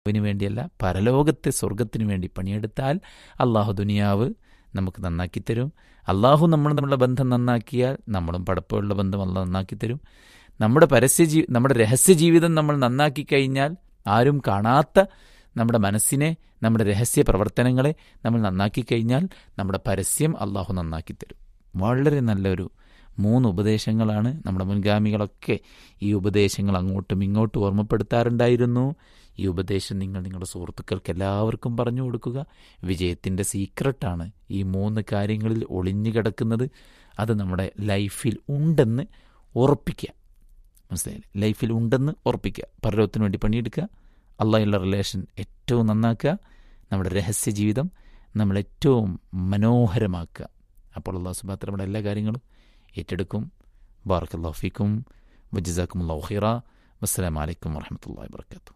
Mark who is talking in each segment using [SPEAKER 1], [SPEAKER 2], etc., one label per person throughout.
[SPEAKER 1] ദുനിയാവിന് വേണ്ടിയല്ല പരലോകത്തെ സ്വർഗത്തിന് വേണ്ടി പണിയെടുത്താൽ അള്ളാഹു ദുനിയാവ് നമുക്ക് നന്നാക്കി തരും അള്ളാഹു നമ്മൾ നമ്മളുടെ ബന്ധം നന്നാക്കിയാൽ നമ്മളും പടപ്പമുള്ള ബന്ധം അള്ളാഹ് നന്നാക്കി തരും നമ്മുടെ പരസ്യ ജീ നമ്മുടെ രഹസ്യ ജീവിതം നമ്മൾ നന്നാക്കി കഴിഞ്ഞാൽ ആരും കാണാത്ത നമ്മുടെ മനസ്സിനെ നമ്മുടെ രഹസ്യ പ്രവർത്തനങ്ങളെ നമ്മൾ നന്നാക്കി കഴിഞ്ഞാൽ നമ്മുടെ പരസ്യം അള്ളാഹു നന്നാക്കി തരും വളരെ നല്ലൊരു മൂന്ന് ഉപദേശങ്ങളാണ് നമ്മുടെ മുൻഗാമികളൊക്കെ ഈ ഉപദേശങ്ങൾ അങ്ങോട്ടും ഇങ്ങോട്ടും ഓർമ്മപ്പെടുത്താറുണ്ടായിരുന്നു ഈ ഉപദേശം നിങ്ങൾ നിങ്ങളുടെ സുഹൃത്തുക്കൾക്ക് എല്ലാവർക്കും പറഞ്ഞു കൊടുക്കുക വിജയത്തിൻ്റെ സീക്രട്ടാണ് ഈ മൂന്ന് കാര്യങ്ങളിൽ ഒളിഞ്ഞു കിടക്കുന്നത് അത് നമ്മുടെ ലൈഫിൽ ഉണ്ടെന്ന് ഉറപ്പിക്കുക മനസ്സിലായില്ലേ ലൈഫിൽ ഉണ്ടെന്ന് ഉറപ്പിക്കുക പരലോകത്തിന് വേണ്ടി പണിയെടുക്കുക അള്ളാഹുള്ള റിലേഷൻ ഏറ്റവും നന്നാക്കുക നമ്മുടെ രഹസ്യ ജീവിതം നമ്മൾ ഏറ്റവും മനോഹരമാക്കുക അപ്പോൾ അള്ളാഹു സുബാത്ത് നമ്മുടെ എല്ലാ കാര്യങ്ങളും ഏറ്റെടുക്കും ബാറക്കല്ലാഫിക്കും വജിസാക്കും ഖൈറ വസ്സലാമലൈക്കും വറഹമത്തല്ലാ വാബർക്കാത്തു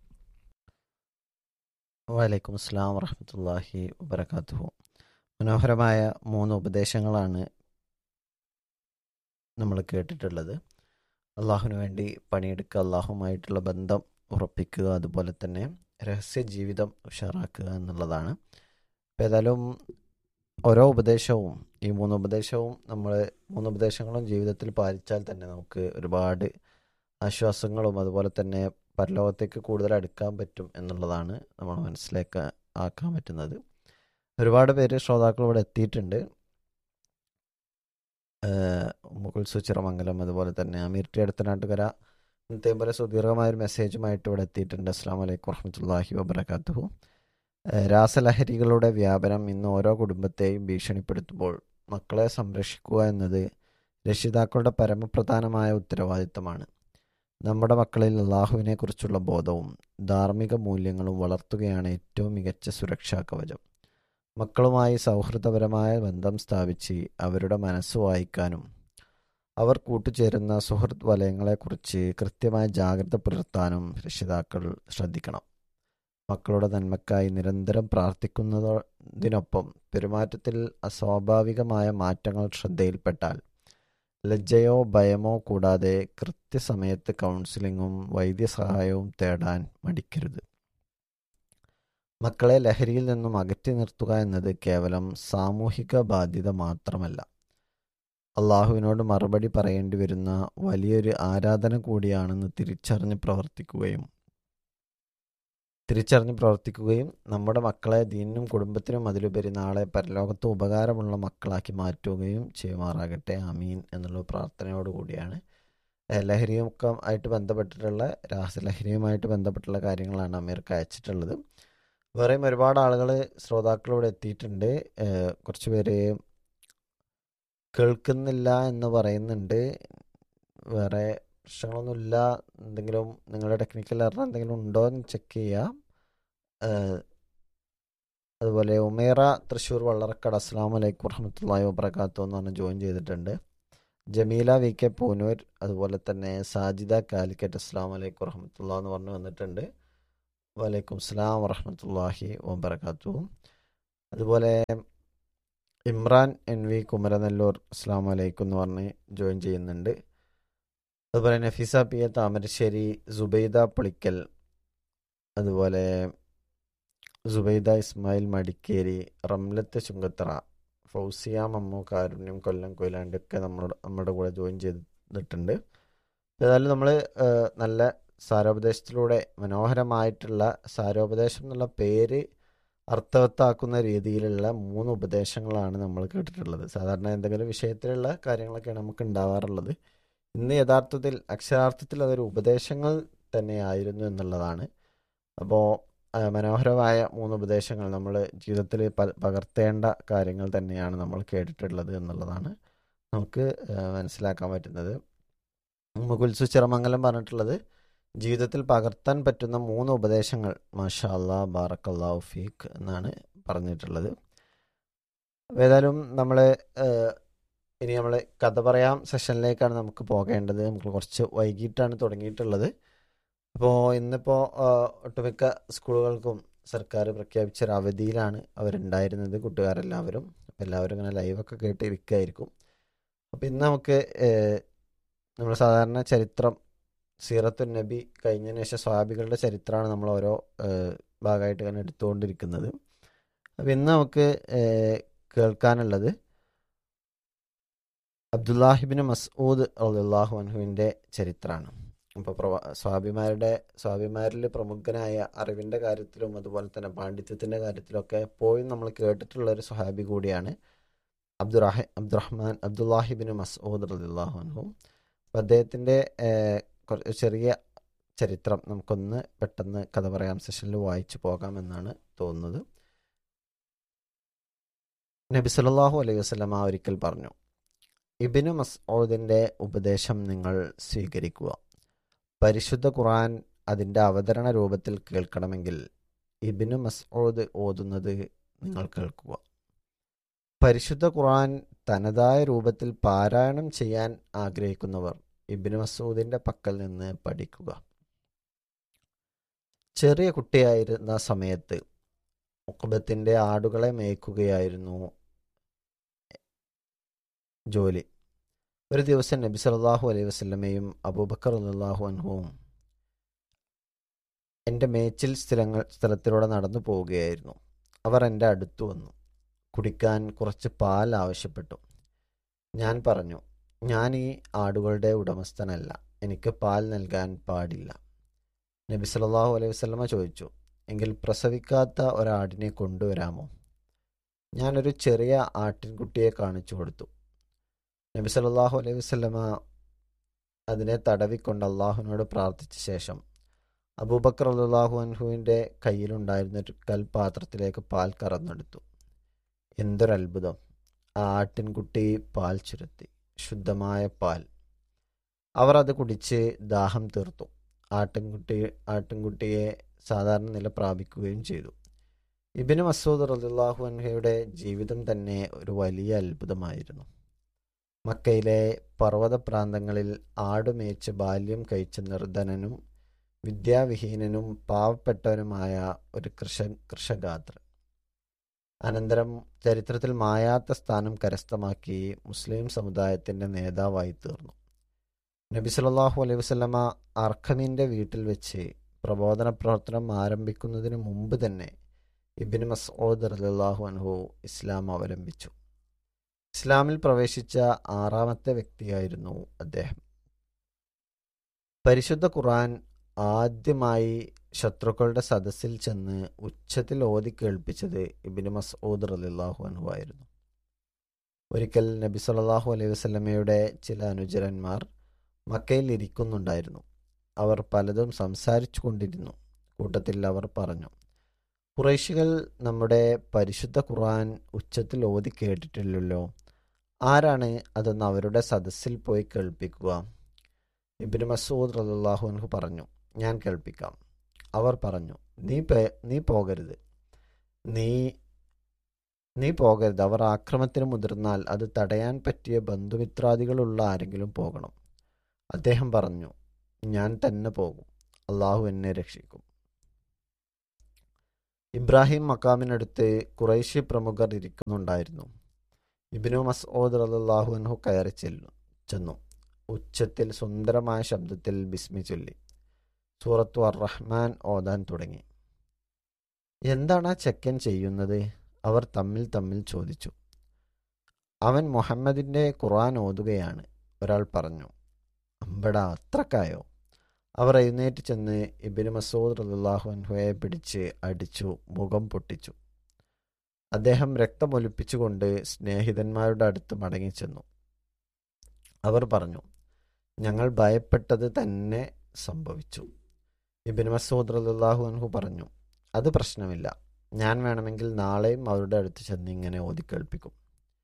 [SPEAKER 2] വലൈക്കും അസ്സാം വറഹമത്തല്ലാഹി വബർക്കാത്തുഹു മനോഹരമായ മൂന്ന് ഉപദേശങ്ങളാണ് നമ്മൾ കേട്ടിട്ടുള്ളത് അള്ളാഹുവിന് വേണ്ടി പണിയെടുക്കുക അള്ളാഹുമായിട്ടുള്ള ബന്ധം ഉറപ്പിക്കുക അതുപോലെ തന്നെ രഹസ്യ ജീവിതം ഉഷാറാക്കുക എന്നുള്ളതാണ് അപ്പോൾ ഏതായാലും ഓരോ ഉപദേശവും ഈ മൂന്ന് ഉപദേശവും നമ്മൾ മൂന്ന് ഉപദേശങ്ങളും ജീവിതത്തിൽ പാലിച്ചാൽ തന്നെ നമുക്ക് ഒരുപാട് ആശ്വാസങ്ങളും അതുപോലെ തന്നെ പരലോകത്തേക്ക് കൂടുതൽ അടുക്കാൻ പറ്റും എന്നുള്ളതാണ് നമ്മൾ മനസ്സിലേക്ക് ആക്കാൻ പറ്റുന്നത് ഒരുപാട് പേര് ശ്രോതാക്കൾ ഇവിടെ എത്തിയിട്ടുണ്ട് മുകുൾ സുച്ചിറമംഗലം അതുപോലെ തന്നെ അമീർ ടി അടുത്തനാട്ടുകര ഇന്നത്തെ പോലെ സുദീർഘമായ ഒരു മെസ്സേജുമായിട്ട് ഇവിടെ എത്തിയിട്ടുണ്ട് അസ്സാം വലൈക്കും വറഹമത്തല്ലാഹി വബർക്കാത്തുഹു രാസലഹരികളുടെ വ്യാപനം ഇന്ന് ഓരോ കുടുംബത്തെയും ഭീഷണിപ്പെടുത്തുമ്പോൾ മക്കളെ സംരക്ഷിക്കുക എന്നത് രക്ഷിതാക്കളുടെ പരമപ്രധാനമായ ഉത്തരവാദിത്തമാണ് നമ്മുടെ മക്കളിൽ അള്ളാഹുവിനെ കുറിച്ചുള്ള ബോധവും ധാർമ്മിക മൂല്യങ്ങളും വളർത്തുകയാണ് ഏറ്റവും മികച്ച സുരക്ഷാ കവചം മക്കളുമായി സൗഹൃദപരമായ ബന്ധം സ്ഥാപിച്ച് അവരുടെ മനസ്സ് വായിക്കാനും അവർ കൂട്ടുചേരുന്ന സുഹൃത്ത് വലയങ്ങളെക്കുറിച്ച് കൃത്യമായ ജാഗ്രത പുലർത്താനും രക്ഷിതാക്കൾ ശ്രദ്ധിക്കണം മക്കളുടെ നന്മക്കായി നിരന്തരം പ്രാർത്ഥിക്കുന്നതിനൊപ്പം പെരുമാറ്റത്തിൽ അസ്വാഭാവികമായ മാറ്റങ്ങൾ ശ്രദ്ധയിൽപ്പെട്ടാൽ ലജ്ജയോ ഭയമോ കൂടാതെ കൃത്യസമയത്ത് കൗൺസിലിങ്ങും വൈദ്യസഹായവും തേടാൻ മടിക്കരുത് മക്കളെ ലഹരിയിൽ നിന്നും അകറ്റി നിർത്തുക എന്നത് കേവലം സാമൂഹിക ബാധ്യത മാത്രമല്ല അള്ളാഹുവിനോട് മറുപടി പറയേണ്ടി വരുന്ന വലിയൊരു ആരാധന കൂടിയാണെന്ന് തിരിച്ചറിഞ്ഞ് പ്രവർത്തിക്കുകയും തിരിച്ചറിഞ്ഞ് പ്രവർത്തിക്കുകയും നമ്മുടെ മക്കളെ ദീനിനും കുടുംബത്തിനും അതിലുപരി നാളെ പരലോകത്ത് ഉപകാരമുള്ള മക്കളാക്കി മാറ്റുകയും ചെയ്യുമാറാകട്ടെ ആമീൻ എന്നുള്ള പ്രാർത്ഥനയോടുകൂടിയാണ് ലഹരിയൊക്കെ ആയിട്ട് ബന്ധപ്പെട്ടിട്ടുള്ള രാസലഹരിയുമായിട്ട് ബന്ധപ്പെട്ടുള്ള കാര്യങ്ങളാണ് അമീർക്ക് അയച്ചിട്ടുള്ളത് വേറെയും ഒരുപാട് ആളുകൾ ശ്രോതാക്കളിവിടെ എത്തിയിട്ടുണ്ട് കുറച്ച് പേര് കേൾക്കുന്നില്ല എന്ന് പറയുന്നുണ്ട് വേറെ പ്രശ്നങ്ങളൊന്നുമില്ല എന്തെങ്കിലും നിങ്ങളുടെ ടെക്നിക്കൽ എറർ എന്തെങ്കിലും ഉണ്ടോ എന്ന് ചെക്ക് ചെയ്യുക അതുപോലെ ഉമേറ തൃശ്ശൂർ വള്ളറക്കട അസ്സാം വലൈക്കും വറഹമത്തല്ലാഹി വബർക്കാത്തു എന്ന് പറഞ്ഞ് ജോയിൻ ചെയ്തിട്ടുണ്ട് ജമീല വി കെ പൂനൂർ അതുപോലെ തന്നെ സാജിദ കാലിക്കറ്റ് അസ്സാം വലൈക്കും വറഹമത്തുള്ള എന്ന് പറഞ്ഞ് വന്നിട്ടുണ്ട് വലൈക്കും സ്ലാം വറഹമത്തല്ലാഹി വബർക്കാത്തു അതുപോലെ ഇമ്രാൻ എൻ വി കുമരനെല്ലൂർ അസ്സാം വലൈക്കും എന്ന് പറഞ്ഞ് ജോയിൻ ചെയ്യുന്നുണ്ട് അതുപോലെ നഫീസ പി എ താമരശ്ശേരി സുബൈദ പുളിക്കൽ അതുപോലെ സുബൈദ ഇസ്മായിൽ മടിക്കേരി റംലത്ത് ചുങ്കത്തറ ഫൗസിയ മമ്മു കാരുണ്യം കൊല്ലം കൊയിലാണ്ട് ഒക്കെ നമ്മളോട് നമ്മുടെ കൂടെ ജോയിൻ ചെയ്തിട്ടുണ്ട് ഏതായാലും നമ്മൾ നല്ല സാരോപദേശത്തിലൂടെ മനോഹരമായിട്ടുള്ള സാരോപദേശം എന്നുള്ള പേര് അർത്ഥവത്താക്കുന്ന രീതിയിലുള്ള മൂന്ന് ഉപദേശങ്ങളാണ് നമ്മൾ കേട്ടിട്ടുള്ളത് സാധാരണ എന്തെങ്കിലും വിഷയത്തിലുള്ള കാര്യങ്ങളൊക്കെയാണ് നമുക്ക് ഉണ്ടാവാറുള്ളത് ഇന്ന് യഥാർത്ഥത്തിൽ അക്ഷരാർത്ഥത്തിൽ അതൊരു ഉപദേശങ്ങൾ തന്നെയായിരുന്നു എന്നുള്ളതാണ് അപ്പോൾ മനോഹരമായ മൂന്ന് ഉപദേശങ്ങൾ നമ്മൾ ജീവിതത്തിൽ പകർത്തേണ്ട കാര്യങ്ങൾ തന്നെയാണ് നമ്മൾ കേട്ടിട്ടുള്ളത് എന്നുള്ളതാണ് നമുക്ക് മനസ്സിലാക്കാൻ പറ്റുന്നത് മുകുൽസു ചിറമംഗലം പറഞ്ഞിട്ടുള്ളത് ജീവിതത്തിൽ പകർത്താൻ പറ്റുന്ന മൂന്ന് ഉപദേശങ്ങൾ മാഷാ അല്ലാ ബാറക്കല്ലാ ഫീഖ് എന്നാണ് പറഞ്ഞിട്ടുള്ളത് ഏതായാലും നമ്മൾ ഇനി നമ്മൾ കഥ പറയാം സെഷനിലേക്കാണ് നമുക്ക് പോകേണ്ടത് നമുക്ക് കുറച്ച് വൈകിട്ടാണ് തുടങ്ങിയിട്ടുള്ളത് അപ്പോൾ ഇന്നിപ്പോൾ ഒട്ടുമിക്ക സ്കൂളുകൾക്കും സർക്കാർ പ്രഖ്യാപിച്ച ഒരു അവധിയിലാണ് അവരുണ്ടായിരുന്നത് കൂട്ടുകാരെല്ലാവരും അപ്പോൾ എല്ലാവരും ഇങ്ങനെ ലൈവൊക്കെ കേട്ട് ഇരിക്കുകയായിരിക്കും അപ്പോൾ ഇന്ന് നമുക്ക് നമ്മൾ സാധാരണ ചരിത്രം സീറത്തുൻ നബി കഴിഞ്ഞതിന് ശേഷം സ്വാബികളുടെ ചരിത്രമാണ് നമ്മൾ ഓരോ ഏഹ്, ഭാഗമായിട്ട് ഇങ്ങനെ എടുത്തുകൊണ്ടിരിക്കുന്നത് അപ്പം ഇന്ന് നമുക്ക് ഏഹ്, കേൾക്കാനുള്ളത് അബ്ദുല്ലാഹിബിന് മസ്ഊദ് അള്ളാഹു അൻഹുവിൻ്റെ ചരിത്രമാണ് അപ്പോൾ പ്രവാ സ്വാഭിമാരുടെ സ്വാഭിമാരിൽ പ്രമുഖനായ അറിവിൻ്റെ കാര്യത്തിലും അതുപോലെ തന്നെ പാണ്ഡിത്യത്തിൻ്റെ കാര്യത്തിലൊക്കെ എപ്പോഴും നമ്മൾ കേട്ടിട്ടുള്ള ഒരു സ്വഹാബി കൂടിയാണ് അബ്ദുറഹ അബ്ദുറഹ്മാൻ അബ്ദുല്ലാഹിബിന് മസ്ഊദ് അള്ളാഹു അൻഹു അപ്പം അദ്ദേഹത്തിൻ്റെ ഏഹ്, കുറ- ചെറിയ ചരിത്രം നമുക്കൊന്ന് പെട്ടെന്ന് കഥ പറയാം സെഷനിൽ വായിച്ചു പോകാമെന്നാണ് തോന്നുന്നത് നബി സല്ലല്ലാഹു അലൈഹി വസല്ലമ ഒരിക്കൽ പറഞ്ഞു ഇബിന് മസ്ഊദിൻ്റെ ഉപദേശം നിങ്ങൾ സ്വീകരിക്കുക പരിശുദ്ധ ഖുർആൻ അതിൻ്റെ അവതരണ രൂപത്തിൽ കേൾക്കണമെങ്കിൽ ഇബിന് മസ്ഊദ് ഓതുന്നത് നിങ്ങൾ കേൾക്കുക പരിശുദ്ധ ഖുർആൻ തനതായ രൂപത്തിൽ പാരായണം ചെയ്യാൻ ആഗ്രഹിക്കുന്നവർ ഇബിന് മസൂദിൻ്റെ പക്കൽ നിന്ന് പഠിക്കുക ചെറിയ കുട്ടിയായിരുന്ന സമയത്ത് മുഖബത്തിൻ്റെ ആടുകളെ മേയ്ക്കുകയായിരുന്നു ജോലി ഒരു ദിവസം നബി സല്ലല്ലാഹു അലൈഹി വസല്ലമയും അബൂബക്കർ റളിയല്ലാഹു അൻഹുവും എൻ്റെ മേച്ചിൽ സ്ഥലങ്ങൾ സ്ഥലത്തിലൂടെ നടന്നു പോവുകയായിരുന്നു അവർ എൻ്റെ അടുത്തു വന്നു കുടിക്കാൻ കുറച്ച് പാൽ ആവശ്യപ്പെട്ടു ഞാൻ പറഞ്ഞു ഞാൻ ഈ ആടുകളുടെ ഉടമസ്ഥനല്ല എനിക്ക് പാൽ നൽകാൻ പാടില്ല നബി സല്ലല്ലാഹു അലൈഹി വസല്ലമ ചോദിച്ചു എങ്കിൽ പ്രസവിക്കാത്ത ഒരാടിനെ കൊണ്ടുവരാമോ ഞാനൊരു ചെറിയ ആട്ടിൻകുട്ടിയെ കാണിച്ചു കൊടുത്തു നബി സല്ലല്ലാഹു അലൈഹി വസല്ലമ അതിനെ തടവിക്കൊണ്ട് അള്ളാഹുവിനോട് പ്രാർത്ഥിച്ച ശേഷം അബൂബക്കർ അള്ളാഹു അൻഹുവിൻ്റെ കയ്യിലുണ്ടായിരുന്ന ഒരു കൽപാത്രത്തിലേക്ക് പാൽ കറന്നെടുത്തു എന്തൊരത്ഭുതം ആ ആട്ടിൻകുട്ടി പാൽ ചുരത്തി ശുദ്ധമായ പാൽ അവർ അത് കുടിച്ച് ദാഹം തീർത്തു ആട്ടിൻകുട്ടി ആട്ടിൻകുട്ടിയെ സാധാരണ നില പ്രാപിക്കുകയും ചെയ്തു ഇബിന് മസൂദ് റളിയല്ലാഹു അൻഹയുടെ ജീവിതം തന്നെ ഒരു വലിയ അത്ഭുതമായിരുന്നു മക്കയിലെ പർവ്വത പ്രാന്തങ്ങളിൽ ആടുമേച്ച് ബാല്യം കഴിച്ച നിർധനനും വിദ്യാവിഹീനനും പാവപ്പെട്ടവനുമായ ഒരു കൃഷ കൃഷഗാത്ര അനന്തരം ചരിത്രത്തിൽ മായാത്ത സ്ഥാനം കരസ്ഥമാക്കി മുസ്ലിം സമുദായത്തിന്റെ നേതാവായി തീർന്നു നബി സല്ലല്ലാഹു അലൈഹി വസല്ലമ അർഖമിന്റെ വീട്ടിൽ വെച്ച് പ്രബോധന പ്രവർത്തനം ആരംഭിക്കുന്നതിന് മുമ്പ് തന്നെ ഇബിൻ മസ്ഊദ് റളിയല്ലാഹു അൻഹു ഇസ്ലാം അവലംബിച്ചു ഇസ്ലാമിൽ പ്രവേശിച്ച ആറാമത്തെ വ്യക്തിയായിരുന്നു അദ്ദേഹം പരിശുദ്ധ ഖുർആൻ ആദ്യമായി ശത്രുക്കളുടെ സദസ്സിൽ ചെന്ന് ഉച്ചത്തിൽ ഓതി കേൾപ്പിച്ചത് ഇബിന് മസ്ഊദ് റളിയല്ലാഹു അൻഹു ആയിരുന്നു ഒരിക്കൽ നബി സല്ലല്ലാഹു അലൈഹി വസല്ലമയുടെ ചില അനുചരന്മാർ മക്കയിൽ ഇരിക്കുന്നുണ്ടായിരുന്നു അവർ പലതും സംസാരിച്ചു കൊണ്ടിരുന്നു കൂട്ടത്തിൽ അവർ പറഞ്ഞു കുറേശികൾ നമ്മുടെ പരിശുദ്ധ ഖുർആൻ ഉച്ചത്തിൽ ഓതി കേട്ടിട്ടില്ലല്ലോ ആരാണ് അതൊന്ന് അവരുടെ സദസ്സിൽ പോയി കേൾപ്പിക്കുക ഇബിന് മസൂദ് റളിയല്ലാഹു അൻഹു പറഞ്ഞു ഞാൻ കേൾപ്പിക്കാം അവർ പറഞ്ഞു നീ പേ- നീ പോകരുത് നീ നീ പോകരുത് അവർ ആക്രമത്തിന് മുതിർന്നാൽ അത് തടയാൻ പറ്റിയ ബന്ധുമിത്രാദികളുള്ള ആരെങ്കിലും പോകണം അദ്ദേഹം പറഞ്ഞു ഞാൻ തന്നെ പോകും അള്ളാഹു എന്നെ രക്ഷിക്കും ഇബ്രാഹിം മക്കാമിനടുത്ത് കുറേശ്യ പ്രമുഖർ ഇരിക്കുന്നുണ്ടായിരുന്നു ഇബിനു മസ്ഊദ് റളിയല്ലാഹു അൻഹു കയറി ചെല്ലു ചെന്നു ഉച്ചത്തിൽ സുന്ദരമായ ശബ്ദത്തിൽ ബിസ്മി ചൊല്ലി സൂറത്തു അർ റഹ്മാൻ ഓതാൻ തുടങ്ങി എന്താണ് ആ ചെക്കൻ ചെയ്യുന്നത് അവർ തമ്മിൽ തമ്മിൽ ചോദിച്ചു അവൻ മുഹമ്മദിന്റെ ഖുർആൻ ഓതുകയാണ് ഒരാൾ പറഞ്ഞു അമ്പട അത്രക്കായോ അവർ എഴുന്നേറ്റ് ചെന്ന് ഇബിന് മസൂദ് റളിയല്ലാഹു അൻഹുവെ പിടിച്ച് അടിച്ചു മുഖം പൊട്ടിച്ചു അദ്ദേഹം രക്തമൊലിപ്പിച്ചുകൊണ്ട് സ്നേഹിതന്മാരുടെ അടുത്ത് മടങ്ങിച്ചെന്നു അവർ പറഞ്ഞു ഞങ്ങൾ ഭയപ്പെട്ടത് തന്നെ സംഭവിച്ചു ഇബിൻ മസൂദ് റളിയല്ലാഹു അൻഹു പറഞ്ഞു അത് പ്രശ്നമില്ല ഞാൻ വേണമെങ്കിൽ നാളെയും അവരുടെ അടുത്ത് ചെന്ന് ഇങ്ങനെ ഓതിക്കേൾപ്പിക്കും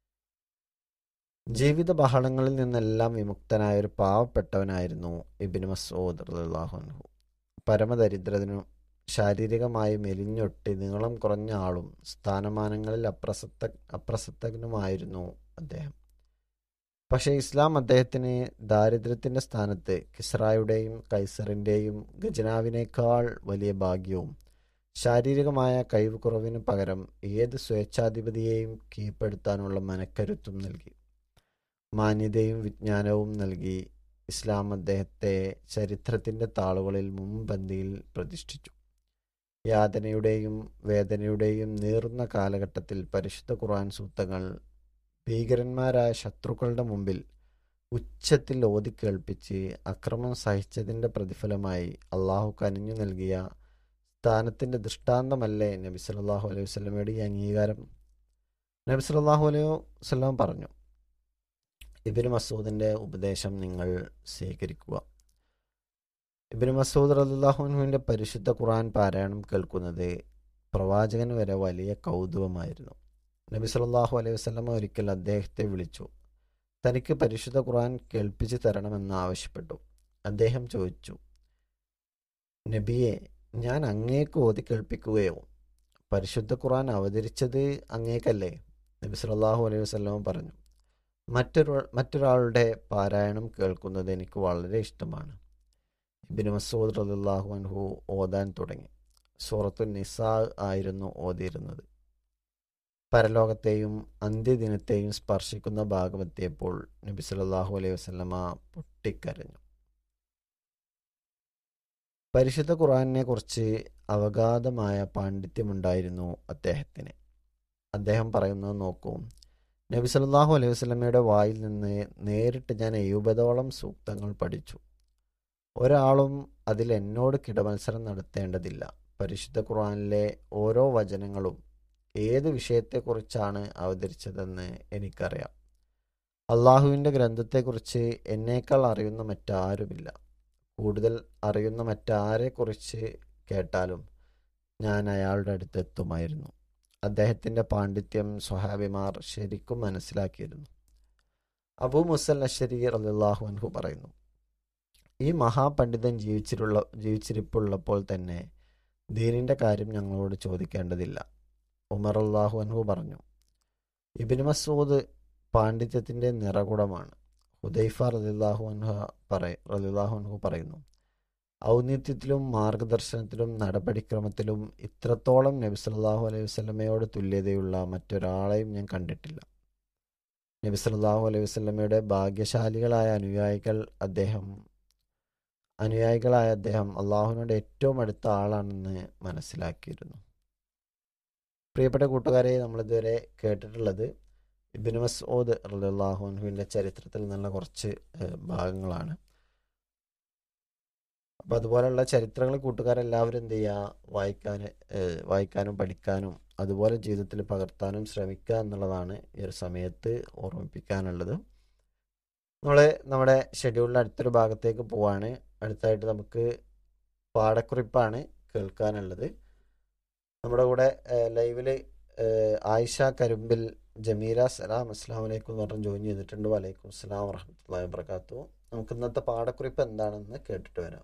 [SPEAKER 2] ജീവിത ബഹളങ്ങളിൽ നിന്നെല്ലാം വിമുക്തനായ ഒരു പാവപ്പെട്ടവനായിരുന്നു ഇബിൻ മസൂദ് റളിയല്ലാഹു അൻഹു പരമദരിദ്രനും ശാരീരികമായി മെലിഞ്ഞൊട്ടി നീളം കുറഞ്ഞ ആളും സ്ഥാനമാനങ്ങളിൽ അപ്രസക്ത അപ്രസക്തനുമായിരുന്നു അദ്ദേഹം പക്ഷേ ഇസ്ലാം അദ്ദേഹത്തിന് ദാരിദ്ര്യത്തിന്റെ സ്ഥാനത്ത് കിസ്രായുടെയും കൈസറിന്റെയും ഖജനാവിനേക്കാൾ വലിയ ഭാഗ്യവും ശാരീരികമായ കഴിവ് കുറവിന് പകരം ഏത് സ്വേച്ഛാധിപതിയെയും കീഴ്പ്പെടുത്താനുള്ള മനക്കരുത്തും നൽകി മാന്യതയും വിജ്ഞാനവും നൽകി ഇസ്ലാം അദ്ദേഹത്തെ ചരിത്രത്തിൻ്റെ താളുകളിൽ മുൻപന്തിയിൽ പ്രതിഷ്ഠിച്ചു യാതനയുടെയും വേദനയുടെയും നീറുന്ന കാലഘട്ടത്തിൽ പരിശുദ്ധ ഖുർആൻ സൂക്തങ്ങൾ ഭീകരന്മാരായ ശത്രുക്കളുടെ മുമ്പിൽ ഉച്ചത്തിൽ ഓതിക്കേൾപ്പിച്ച് അക്രമം സഹിച്ചതിൻ്റെ പ്രതിഫലമായി അള്ളാഹു കനിഞ്ഞു നൽകിയ സ്ഥാനത്തിൻ്റെ ദൃഷ്ടാന്തമല്ലേ നബി സല്ലല്ലാഹു അലൈഹി വസല്ലമയുടെ ഈ അംഗീകാരം നബി സല്ലല്ലാഹു അലൈഹി വസല്ലം പറഞ്ഞു ഇബിന് മസൂദിൻ്റെ ഉപദേശം നിങ്ങൾ സ്വീകരിക്കുക ഇബിന് മസൂദ് റല്ലാഹുനുവിൻ്റെ പരിശുദ്ധ ഖുർആൻ പാരായണം കേൾക്കുന്നത് പ്രവാചകൻ വരെ വലിയ കൗതുകമായിരുന്നു നബി സല്ലല്ലാഹു അലൈഹി വസല്ലമ ഒരിക്കൽ അദ്ദേഹത്തെ വിളിച്ചു തനിക്ക് പരിശുദ്ധ ഖുർആൻ കേൾപ്പിച്ചു തരണമെന്ന് ആവശ്യപ്പെട്ടു അദ്ദേഹം ചോദിച്ചു നബിയെ ഞാൻ അങ്ങേക്ക് ഓതി കേൾപ്പിക്കുകയോ പരിശുദ്ധ ഖുർആൻ അവതരിച്ചത് അങ്ങേക്കല്ലേ നബി സല്ലല്ലാഹു അലൈഹി വസല്ലമ പറഞ്ഞു മറ്റൊരു മറ്റൊരാളുടെ പാരായണം കേൾക്കുന്നത് എനിക്ക് വളരെ ഇഷ്ടമാണ് ഇബിന് മസൂദ് റളിയല്ലാഹു അൻഹു ഓതാൻ തുടങ്ങി സൂറത്തു നിസാ ആയിരുന്നു ഓതിയിരുന്നത് പരലോകത്തെയും അന്ത്യദിനത്തെയും സ്പർശിക്കുന്ന ഭാഗമെത്തിയപ്പോൾ നബി സല്ലല്ലാഹു അലൈഹി വസല്ലമ പൊട്ടിക്കരഞ്ഞു പരിശുദ്ധ ഖുർആനെ കുറിച്ച് അവഗാധമായ പാണ്ഡിത്യമുണ്ടായിരുന്നു അദ്ദേഹത്തിന് അദ്ദേഹം പറയുന്നത് നോക്കൂ നബി സല്ലല്ലാഹു അലൈഹി വസല്ലമയുടെ വായിൽ നിന്ന് നേരിട്ട് ഞാൻ എഴുപതോളം സൂക്തങ്ങൾ പഠിച്ചു ഒരാളും അതിൽ എന്നോട് കിടമത്സരം നടത്തേണ്ടതില്ല പരിശുദ്ധ ഖുർആനിലെ ഓരോ വചനങ്ങളും ഏത് വിഷയത്തെക്കുറിച്ചാണ് അവതരിച്ചതെന്ന് എനിക്കറിയാം അള്ളാഹുവിൻ്റെ ഗ്രന്ഥത്തെക്കുറിച്ച് എന്നേക്കാൾ അറിയുന്ന മറ്റാരുമില്ല കൂടുതൽ അറിയുന്ന മറ്റാരെക്കുറിച്ച് കേട്ടാലും ഞാൻ അയാളുടെ അടുത്ത് എത്തുമായിരുന്നു അദ്ദേഹത്തിൻ്റെ പാണ്ഡിത്യം സ്വഹാബിമാർ ശരിക്കും മനസ്സിലാക്കിയിരുന്നു അബൂ മുസൽ അഷരി റലിള്ളാഹു അൻഹു പറയുന്നു ഈ മഹാപണ്ഡിതൻ ജീവിച്ചിട്ടുള്ള ജീവിച്ചിരിപ്പുള്ളപ്പോൾ തന്നെ ദീനിൻ്റെ കാര്യം ഞങ്ങളോട് ചോദിക്കേണ്ടതില്ല ഉമർ അള്ളാഹു അൻഹു പറഞ്ഞു ഇബിൻ മസൂദ് പാണ്ഡിത്യത്തിൻ്റെ നിറകുടമാണ് ഹുദൈഫ റലിള്ളാഹു അൻഹ പറയ റലിള്ളാഹു അൻഹു പറയുന്നു ഔന്നിത്യത്തിലും മാർഗദർശനത്തിലും നടപടിക്രമത്തിലും ഇത്രത്തോളം നബി സല്ലല്ലാഹു അലൈഹി വസല്ലമയോട് തുല്യതയുള്ള മറ്റൊരാളെയും ഞാൻ കണ്ടിട്ടില്ല നബി സല്ലല്ലാഹു അലൈഹി വസല്ലമയുടെ ഭാഗ്യശാലികളായ അനുയായികൾ അദ്ദേഹം അനുയായികളായ അദ്ദേഹം അള്ളാഹുവിനോട് ഏറ്റവും അടുത്ത ആളാണെന്ന് മനസ്സിലാക്കിയിരുന്നു പ്രിയപ്പെട്ട കൂട്ടുകാരെ നമ്മളിതുവരെ കേട്ടിട്ടുള്ളത് ഇബിൻ മസ്ഊദ് റളിയല്ലാഹുവിൻ്റെ ചരിത്രത്തിൽ നല്ല കുറച്ച് ഭാഗങ്ങളാണ് അപ്പം അതുപോലെയുള്ള ചരിത്രങ്ങൾ കൂട്ടുകാരെല്ലാവരും എന്ത് ചെയ്യുക വായിക്കാൻ വായിക്കാനും പഠിക്കാനും അതുപോലെ ജീവിതത്തിൽ പകർത്താനും ശ്രമിക്കുക എന്നുള്ളതാണ് ഈ ഒരു സമയത്ത് ഓർമ്മിപ്പിക്കാനുള്ളത് നമ്മൾ നമ്മുടെ ഷെഡ്യൂളിൻ്റെ അടുത്തൊരു ഭാഗത്തേക്ക് പോവാണ് അടുത്തായിട്ട് നമുക്ക് പാടക്കുറിപ്പാണ് കേൾക്കാനുള്ളത് നമ്മുടെ കൂടെ ലൈവിൽ ആയിഷ കരുമ്പിൽ ജമീല സലാം അസ്സാം വലൈക്കും എന്ന് പറഞ്ഞ് ജോയിൻ ചെയ്തിട്ടുണ്ട് വലൈക്കും അസ്സാം വറഹമത്തല്ലാ വർക്കാത്തു നമുക്ക് ഇന്നത്തെ പാടക്കുറിപ്പ് എന്താണെന്ന് കേട്ടിട്ട് വരാം